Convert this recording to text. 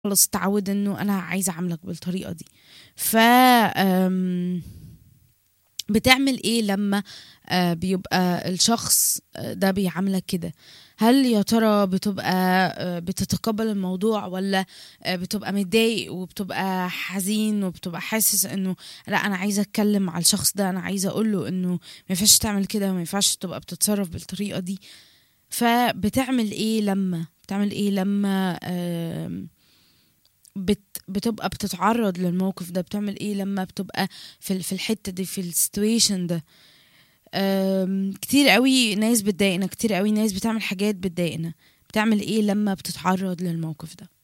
خلاص اتعود انه انا عايزه اعاملك بالطريقه دي ف آم، بتعمل ايه لما آه، بيبقى الشخص آه، ده بيعاملك كده هل يا ترى بتبقى آه، بتتقبل الموضوع ولا آه، بتبقى متضايق وبتبقى حزين وبتبقى حاسس انه لا انا عايزه اتكلم مع الشخص ده انا عايزه اقول له انه ما ينفعش تعمل كده وما ينفعش تبقى بتتصرف بالطريقه دي فبتعمل ايه لما بتعمل ايه لما آم، بت بتبقى بتتعرض للموقف ده بتعمل ايه لما بتبقى في ال- في الحته دي في السيتويشن ده أم، كتير قوي ناس بتضايقنا كتير قوي ناس بتعمل حاجات بتضايقنا بتعمل ايه لما بتتعرض للموقف ده